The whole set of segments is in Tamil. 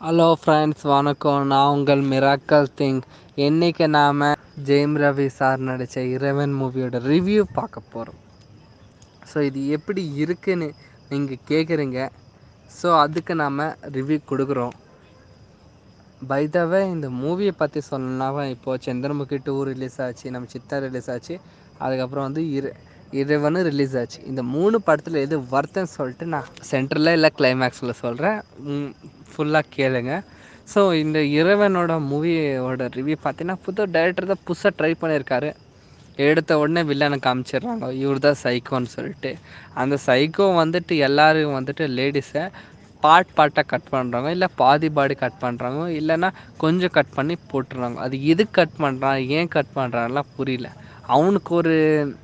ஹலோ ஃப்ரெண்ட்ஸ் வணக்கம் நான் உங்கள் மிராக்கல் திங் இன்றைக்கி நாம் ஜெயம் ரவி சார் நடித்த இறைவன் மூவியோட ரிவ்யூ பார்க்க போகிறோம் ஸோ இது எப்படி இருக்குன்னு நீங்கள் கேட்குறீங்க ஸோ அதுக்கு நாம் ரிவ்யூ கொடுக்குறோம் பைதவே இந்த மூவியை பற்றி சொல்லணும்னா இப்போது சந்திரமுகி டூ ரிலீஸ் ஆச்சு நம்ம சித்தா ரிலீஸ் ஆச்சு அதுக்கப்புறம் வந்து இரு இறைவனு ரிலீஸ் ஆச்சு இந்த மூணு படத்தில் எது வர்த்தன்னு சொல்லிட்டு நான் சென்டரில் இல்லை கிளைமேக்ஸில் சொல்கிறேன் ஃபுல்லாக கேளுங்க ஸோ இந்த இறைவனோட மூவியோட ரிவ்யூ பார்த்தீங்கன்னா புது டைரக்டர் தான் புதுசாக ட்ரை பண்ணியிருக்காரு எடுத்த உடனே வில்லனை காமிச்சிடுறாங்க இவர் தான் சைக்கோன்னு சொல்லிட்டு அந்த சைக்கோ வந்துட்டு எல்லோரும் வந்துட்டு லேடிஸை பார்ட் பார்ட்டாக கட் பண்ணுறாங்க இல்லை பாதி பாடி கட் பண்ணுறாங்க இல்லைன்னா கொஞ்சம் கட் பண்ணி போட்டுறாங்க அது எது கட் பண்ணுறான் ஏன் கட் பண்ணுறான்லாம் புரியல அவனுக்கு ஒரு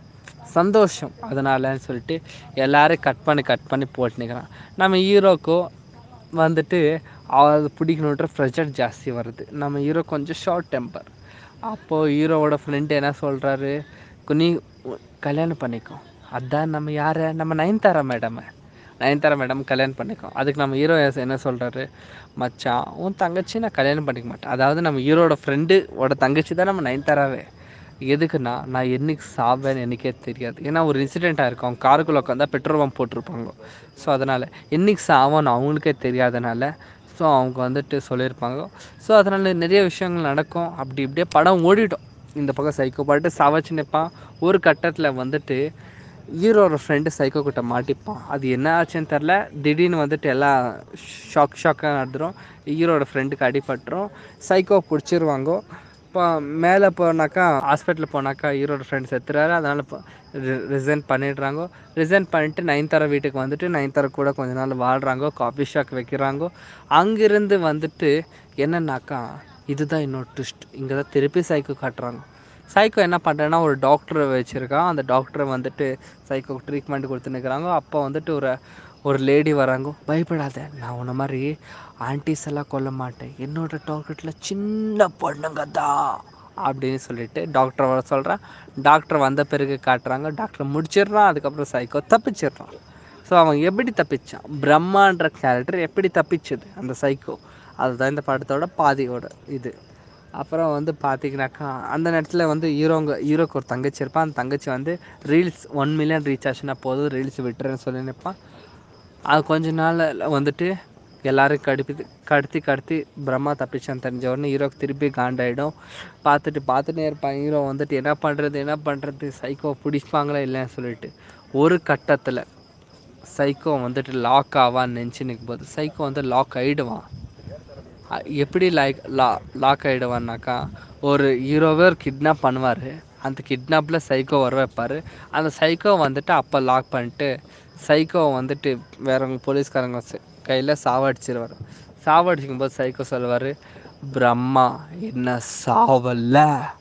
சந்தோஷம் அதனாலன்னு சொல்லிட்டு எல்லோரும் கட் பண்ணி கட் பண்ணி போட்டுனுக்கிறான் நம்ம ஹீரோக்கோ வந்துட்டு அது பிடிக்கணுன்ற ப்ரெஷர் ஜாஸ்தி வருது நம்ம ஹீரோ கொஞ்சம் ஷார்ட் டெம்பர் அப்போது ஹீரோவோட ஃப்ரெண்டு என்ன சொல்கிறாரு நீ கல்யாணம் பண்ணிக்கோ அதான் நம்ம யாரை நம்ம நயன்தாரா மேடம் நயன்தாரா மேடம் கல்யாணம் பண்ணிக்கோ அதுக்கு நம்ம ஹீரோ என்ன சொல்கிறாரு மச்சான் உன் தங்கச்சி நான் கல்யாணம் பண்ணிக்க மாட்டேன் அதாவது நம்ம ஹீரோட ஃப்ரெண்டு தங்கச்சி தான் நம்ம நயன்தாராவே எதுக்குன்னா நான் என்றைக்கு சாவேன்னு எனக்கே தெரியாது ஏன்னா ஒரு இன்சிடெண்ட் ஆகிருக்கும் அவங்க காருக்குள்ளே உட்காந்தா பெட்ரோல் பம்ப் போட்டிருப்பாங்க ஸோ அதனால் என்றைக்கு சாவோன்னு அவங்களுக்கே தெரியாதனால ஸோ அவங்க வந்துட்டு சொல்லியிருப்பாங்க ஸோ அதனால் நிறைய விஷயங்கள் நடக்கும் அப்படி இப்படியே படம் ஓடிட்டோம் இந்த பக்கம் சைக்கோ பாட்டு சாவச்சு நிற்பான் ஒரு கட்டத்தில் வந்துட்டு ஹீரோட ஃப்ரெண்டு சைக்கோ கிட்ட மாட்டிப்பான் அது என்ன ஆச்சுன்னு தெரில திடீர்னு வந்துட்டு எல்லாம் ஷாக் ஷாக்காக நடந்துடும் ஹீரோட ஃப்ரெண்டுக்கு அடிபட்டுரும் சைக்கோ பிடிச்சிருவாங்கோ இப்போ மேலே போனாக்கா ஹாஸ்பிட்டல் போனாக்கா ஹீரோட ஃப்ரெண்ட் செத்துறாரு அதனால் இப்போ ரிசைன் பண்ணிடுறாங்கோ ரிசைன் பண்ணிட்டு நயன்தாரா வீட்டுக்கு வந்துட்டு நயன்தாரா கூட கொஞ்ச நாள் வாழ்கிறாங்கோ காஃபி ஷாக் வைக்கிறாங்கோ அங்கேருந்து வந்துட்டு என்னன்னாக்கா இதுதான் இன்னொரு ட்விஸ்ட் இங்கே தான் திருப்பி சைக்கோ காட்டுறாங்க சைக்கோ என்ன பண்ணுறேன்னா ஒரு டாக்டரை வச்சுருக்கான் அந்த டாக்டரை வந்துட்டு சைக்கோ ட்ரீட்மெண்ட் கொடுத்துன்னுக்குறாங்க அப்போ வந்துட்டு ஒரு ஒரு லேடி வராங்க பயப்படாத நான் உன்ன மாதிரி ஆன்டிஸ் எல்லாம் கொல்ல மாட்டேன் என்னோட டாக்டரில் சின்ன பொண்ணுங்க தான் அப்படின்னு சொல்லிட்டு டாக்டர் வர சொல்கிறேன் டாக்டர் வந்த பிறகு காட்டுறாங்க டாக்டர் முடிச்சிடுறான் அதுக்கப்புறம் சைக்கோ தப்பிச்சிடுறான் ஸோ அவன் எப்படி தப்பிச்சான் பிரம்மான்ற கேரக்டர் எப்படி தப்பிச்சது அந்த சைக்கோ அதுதான் இந்த படத்தோட பாதியோட இது அப்புறம் வந்து பார்த்தீங்கன்னாக்கா அந்த நேரத்தில் வந்து ஹீரோங்க ஹீரோக்கு ஒரு தங்கச்சி இருப்பான் அந்த தங்கச்சி வந்து ரீல்ஸ் ஒன் மில்லியன் ரீச் ஆச்சுன்னா போதும் ரீல்ஸ் விட்டுறேன்னு சொல்லி நிற்பான் அது கொஞ்ச நாள் வந்துட்டு எல்லோரும் கடுப்பி கடத்தி கடத்தி பிரம்மா தப்பிச்சான்னு தெரிஞ்ச உடனே ஹீரோக்கு திருப்பி காண்டாயிடும் பார்த்துட்டு பார்த்துட்டே இருப்பான் ஹீரோ வந்துட்டு என்ன பண்ணுறது என்ன பண்ணுறது சைக்கோ பிடிப்பாங்களா இல்லைன்னு சொல்லிட்டு ஒரு கட்டத்தில் சைக்கோ வந்துட்டு லாக் ஆவான்னு நினச்சி நிற்கும் போது சைக்கோ வந்து லாக் ஆகிடுவான் எப்படி லைக் லா லாக் ஆகிடுவான்னாக்கா ஒரு ஹீரோவே ஒரு கிட்னாப் பண்ணுவார் அந்த கிட்னாப்பில் சைக்கோ வர வைப்பார் அந்த சைக்கோ வந்துட்டு அப்போ லாக் பண்ணிட்டு சைக்கோ வந்துட்டு வேறவங்க போலீஸ்காரங்க கையில் சாவடிச்சிருவார் சாவடிச்சிக்கும் போது சைக்கோ சொல்லுவார் பிரம்மா என்ன சாவல்ல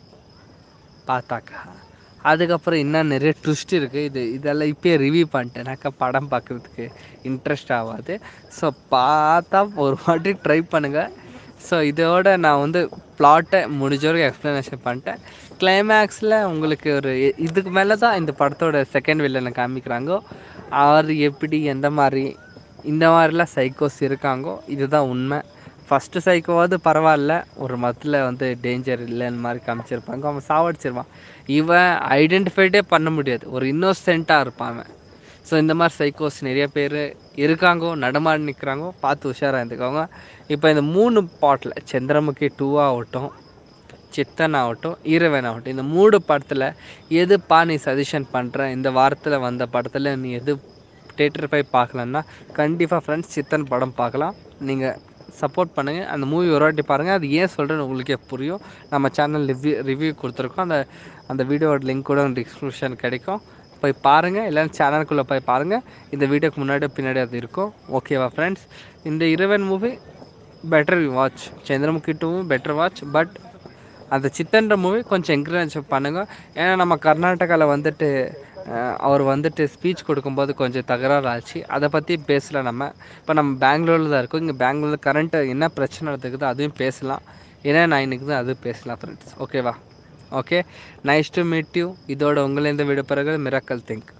பார்த்தாக்கா அதுக்கப்புறம் இன்னும் நிறைய ட்விஸ்ட் இருக்குது இது இதெல்லாம் இப்போயே ரிவ்யூ பண்ணிட்டேனாக்கா படம் பார்க்குறதுக்கு இன்ட்ரெஸ்ட் ஆகாது ஸோ பார்த்தா ஒரு வாட்டி ட்ரை பண்ணுங்கள் ஸோ இதோட நான் வந்து ப்ளாட்டை முடிஞ்ச வரைக்கும் எக்ஸ்ப்ளனேஷன் பண்ணிட்டேன் கிளைமேக்ஸில் உங்களுக்கு ஒரு இதுக்கு மேலே தான் இந்த படத்தோட செகண்ட் வில்லனை காமிக்கிறாங்கோ அவர் எப்படி எந்த மாதிரி இந்த மாதிரிலாம் சைக்கோஸ் இருக்காங்கோ இதுதான் உண்மை ஃபஸ்ட்டு சைக்கோவாவது பரவாயில்ல ஒரு மத்தில் வந்து டேஞ்சர் இல்லைன்னு மாதிரி காமிச்சிருப்பாங்க அவன் சாவடிச்சிருவான் இவன் ஐடென்டிஃபைடே பண்ண முடியாது ஒரு இன்னோசென்ட்டாக இருப்பான் அவன் ஸோ இந்த மாதிரி சைக்கோஸ் நிறைய பேர் இருக்காங்கோ நடமாடி நிற்கிறாங்கோ பார்த்து உஷாராக இருந்துக்கோங்க இப்போ இந்த மூணு பாட்டில் சந்திரமுகி டூவாகட்டும் சித்தன் ஆகட்டும் ஈரவன் ஆகட்டும் இந்த மூணு படத்தில் எதுப்பா நீ சஜஷன் பண்ணுற இந்த வாரத்தில் வந்த படத்தில் நீ எது தேட்டர் போய் பார்க்கலன்னா கண்டிப்பாக ஃப்ரெண்ட்ஸ் சித்தன் படம் பார்க்கலாம் நீங்கள் சப்போர்ட் பண்ணுங்கள் அந்த மூவி ஒரு வாட்டி பாருங்கள் அது ஏன் சொல்கிறேன்னு உங்களுக்கே புரியும் நம்ம சேனல் ரிவ்யூ ரிவ்யூ கொடுத்துருக்கோம் அந்த அந்த வீடியோட லிங்க் கூட டிஸ்கிரிப்ஷன் கிடைக்கும் போய் பாருங்கள் இல்லைன்னா சேனலுக்குள்ளே போய் பாருங்கள் இந்த வீடியோக்கு முன்னாடி பின்னாடி அது இருக்கும் ஓகேவா ஃப்ரெண்ட்ஸ் இந்த Iravan movie better watch Chandramukhi டூவும் பெட்டர் வாட்ச் பட் அந்த சித்தன்ற மூவி கொஞ்சம் என்கரேஜ் பண்ணுங்கள் ஏன்னா நம்ம கர்நாடகாவில் வந்துட்டு அவர் வந்துட்டு ஸ்பீச் கொடுக்கும்போது கொஞ்சம் தகராறு ஆச்சு அதை பற்றி பேசல நம்ம இப்போ நம்ம பெங்களூரில் தான் இருக்கோம் இங்கே பெங்களூரில் கரண்ட்டு என்ன பிரச்சனை நடக்குதோ அதையும் பேசலாம் ஏன்னா நான் இன்றைக்கி தான் அதுவும் பேசலாம் ஃப்ரெண்ட்ஸ் ஓகேவா okay nice to meet you இதோட உங்களை இந்த விட பிறகு மிராக்கல் திங்க்